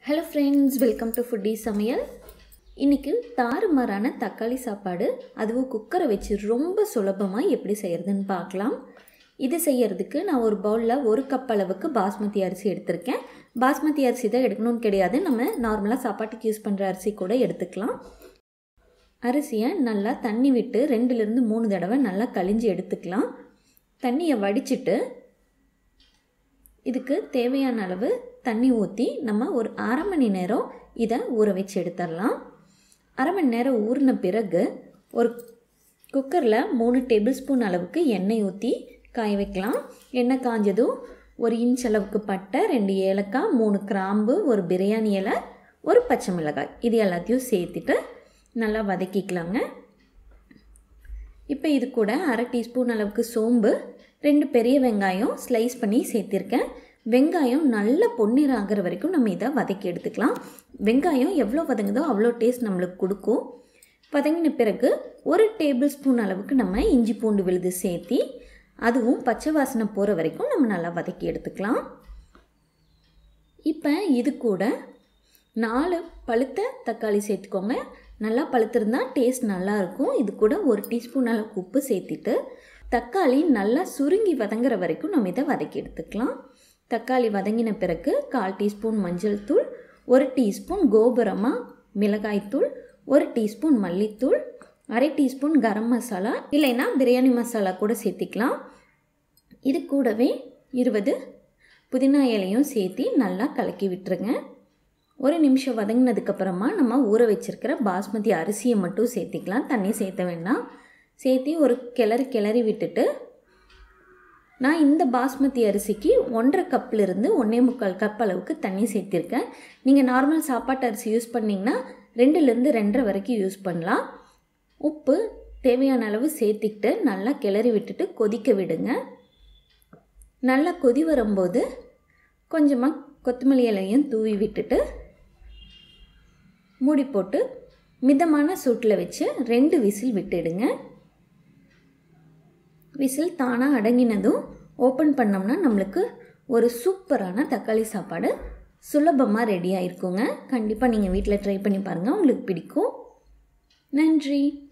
hello friends welcome to foodie சமையல் இன்றைக்கி தாறுமாறான தக்காளி சாப்பாடு அதுவும் குக்கரை வச்சு ரொம்ப சுலபமாக எப்படி செய்கிறதுன்னு பார்க்கலாம் இது செய்யறதுக்கு நான் ஒரு பவுலில் ஒரு கப் அளவுக்கு பாஸ்மதி அரிசி எடுத்திருக்கேன் பாஸ்மதி அரிசி தான் எடுக்கணும்னு கிடையாது நம்ம நார்மலாக சாப்பாட்டுக்கு யூஸ் பண்ணுற அரிசி கூட எடுத்துக்கலாம் அரிசியை நல்லா தண்ணி விட்டு ரெண்டுலேருந்து மூணு தடவை நல்லா கழிஞ்சு எடுத்துக்கலாம் தண்ணியை வடிச்சிட்டு இதுக்கு தேவையான அளவு தண்ணி ஊற்றி நம்ம ஒரு அரை மணி நேரம் இதை ஊற வச்சு எடுத்துடலாம் அரை மணி நேரம் ஊறின பிறகு ஒரு குக்கரில் மூணு டேபிள் ஸ்பூன் அளவுக்கு எண்ணெய் ஊற்றி காய வைக்கலாம் எண்ணெய் காஞ்சதும் ஒரு இன்ச் அளவுக்கு பட்டை ரெண்டு ஏலக்காய் மூணு கிராம்பு ஒரு பிரியாணி இலை ஒரு பச்சை மிளகாய் இது எல்லாத்தையும் சேர்த்துட்டு நல்லா வதக்கிக்கலாங்க இப்போ இது கூட அரை டீஸ்பூன் அளவுக்கு சோம்பு ரெண்டு பெரிய வெங்காயம் ஸ்லைஸ் பண்ணி சேர்த்திருக்கேன் வெங்காயம் நல்ல பொன்னிறம் ஆகிற வரைக்கும் நம்ம இதை வதக்கி எடுத்துக்கலாம் வெங்காயம் எவ்வளோ வதங்குதோ அவ்வளோ டேஸ்ட் நம்மளுக்கு கொடுக்கும் வதங்கின பிறகு ஒரு டேபிள் ஸ்பூன் அளவுக்கு நம்ம இஞ்சி பூண்டு விழுது சேர்த்தி அதுவும் பச்சை வாசனை போகிற வரைக்கும் நம்ம நல்லா வதக்கி எடுத்துக்கலாம் இப்போ இது கூட நாலு பழுத்த தக்காளி சேர்த்துக்கோங்க நல்லா பழுத்திருந்தா டேஸ்ட் நல்லாயிருக்கும் இது கூட ஒரு டீஸ்பூன் அளவுக்கு உப்பு சேர்த்திட்டு தக்காளி நல்லா சுருங்கி வதங்குற வரைக்கும் நம்ம இதை வதக்கி எடுத்துக்கலாம் தக்காளி வதங்கின பிறகு கால் டீஸ்பூன் மஞ்சள் தூள் ஒரு டீஸ்பூன் கோபுரமா மிளகாய்த்தூள் ஒரு டீஸ்பூன் மல்லித்தூள் அரை டீஸ்பூன் கரம் மசாலா இல்லைன்னா பிரியாணி மசாலா கூட சேர்த்திக்கலாம் இது கூடவே இருபது புதினா இலையும் சேர்த்து நல்லா கலக்கி விட்டுருங்க ஒரு நிமிஷம் வதங்கினதுக்கப்புறமா நம்ம ஊற வச்சுருக்கிற பாஸ்மதி அரிசியை மட்டும் சேர்த்திக்கலாம் தண்ணி சேர்த்த வேண்டாம் சேர்த்து ஒரு கிளறி கிளறி விட்டுட்டு நான் இந்த பாஸ்மதி அரிசிக்கு ஒன்றரை கப்பிலிருந்து ஒன்றே முக்கால் கப் அளவுக்கு தண்ணி சேர்த்திருக்கேன் நீங்கள் நார்மல் சாப்பாட்டு அரிசி யூஸ் பண்ணிங்கன்னா ரெண்டுலேருந்து ரெண்டரை வரைக்கும் யூஸ் பண்ணலாம் உப்பு தேவையான அளவு சேர்த்திக்கிட்டு நல்லா கிளறி விட்டுட்டு கொதிக்க விடுங்க நல்லா கொதி வரும்போது கொஞ்சமாக கொத்தமல்லி இலையும் தூவி விட்டுட்டு மூடி போட்டு மிதமான சூட்டில் வச்சு ரெண்டு விசில் விட்டுடுங்க விசில் தானாக அடங்கினதும் ஓப்பன் பண்ணோம்னா நம்மளுக்கு ஒரு சூப்பரான தக்காளி சாப்பாடு சுலபமாக ரெடி ஆகிருக்குங்க கண்டிப்பாக நீங்கள் வீட்டில் ட்ரை பண்ணி பாருங்கள் உங்களுக்கு பிடிக்கும் நன்றி